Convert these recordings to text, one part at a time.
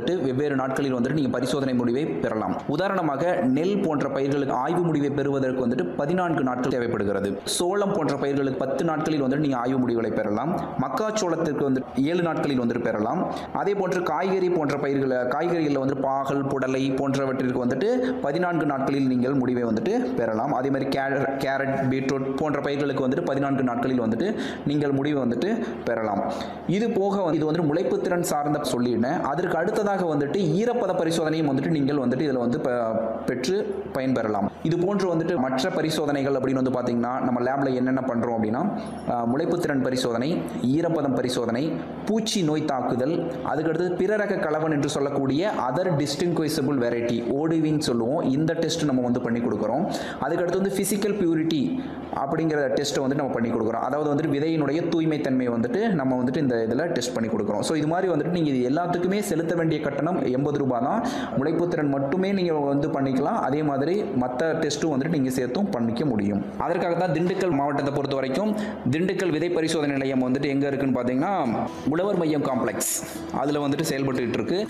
வந்துட்டு வெவ்வேறு நாட்களில் வந்துட்டு நீங்கள் பரிசோதனை முடிவை பெறலாம் உதாரணமாக நெல் போன்ற பயிர்களுக்கு ஆய்வு முடிவை பெறுவதற்கு வந்துட்டு பதினான்கு நாட்கள் தேவைப்படுகிறது சோளம் போன்ற பயிர்களுக்கு பத்து நாட்களில் வந்துட்டு நீங்கள் ஆய்வு முடிவுகளை பெறலாம் மக்காச்சோளத்திற்கு வந்து ஏழு நாட்களில் வந்துட்டு பெறலாம் அதே போன்று காய்கறி போன்ற பயிர்கள் காய்கறிகளில் வந்து பாகல் புடலை போன்றவற்றிற்கு வந்துட்டு பதினான்கு நாட்களில் நீங்கள் முடிவை வந்துட்டு பெறலாம் அதே மாதிரி கேர கேரட் பீட்ரூட் போன்ற பயிர்களுக்கு வந்துட்டு பதினான்கு நாட்களில் வந்துட்டு நீங்கள் முடிவை வந்துட்டு பெறலாம் இது போக வந்து- இது வந்துட்டு முளைப்பு திறன் சார்ந்த சொல்லிட்டேன் அதற்கு அடுத்ததாக வந்துட்டு ஈரப்பத பரிசோதனையும் வந்துட்டு நீங்கள் வந்துட்டு இதில் வந்து பெ- பெற்று பயன்பெறலாம் இது போன்று வந்துட்டு மற்ற பரிசோதனைகள் அப்படின்னு வந்து பார்த்தீங்கன்னா நம்ம லேபில் என்னென்ன பண்ணுறோம் அப்படின்னா அஹ், முளைப்பு திறன் பரிசோதனை ஈரப்பதம் பரிசோதனை பூச்சி நோய் தாக்குதல் அதுக்கடுத்து பிற ரக கலவன் என்று சொல்லக்கூடிய அதர் டிஸ்டிங்விசபிள் வெரைட்டி ஓடிவின்னு சொல்லுவோம் இந்த டெஸ்ட் நம்ம வந்து பண்ணி கொடுக்குறோம் அதுக்கடுத்து வந்து ஃபிசிக்கல் பியூரிட்டி அப்படிங்கிற டெஸ்ட்டை வந்து நம்ம பண்ணி கொடுக்குறோம் அதாவது வந்துட்டு விதையினுடைய தூய்மை தன்மையை வந்துட்டு நம்ம வந்துட்டு இந்த இதில் டெஸ்ட் பண்ணி கொடுக்குறோம் ஸோ இது மாதிரி வந்துட்டு நீங்கள் இது எல்லாத்துக்குமே செலுத்த வேண்டிய கட்டணம் எண்பது ரூபாய் தான் முளைப்புத்திறன் மட்டுமே நீங்கள் வந்து பண்ணிக்கலாம் அதே மாதிரி மற்ற டெஸ்ட்டும் வந்துட்டு நீங்கள் சேர்த்தும் பண்ணிக்க முடியும் அதற்காக தான் திண்டுக்கல் மாவட்டத்தை பொறுத்த வரைக்கும் திண்டுக்கல் விதை பரிசோதனை நிலையம் வந்துட்டு எங்கே இருக்குன்னு பார்த்தீங்கன்னா உழவர் மையம் காம்ப்ளெக்ஸ் அதில் வந்துட்டு செயல்பட்டுக்கிட்டு இருக்கு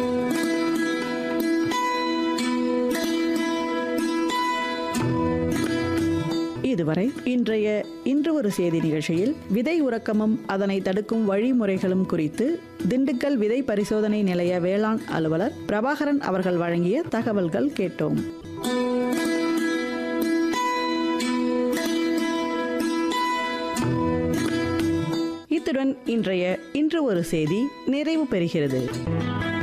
இதுவரை இன்றைய இன்று ஒரு செய்தி நிகழ்ச்சியில் விதை உறக்கமும் அதனை தடுக்கும் வழிமுறைகளும் குறித்து திண்டுக்கல் விதை பரிசோதனை நிலைய வேளாண் அலுவலர் பிரபாகரன் அவர்கள் வழங்கிய தகவல்கள் கேட்டோம் இத்துடன் இன்றைய இன்று ஒரு செய்தி நிறைவு பெறுகிறது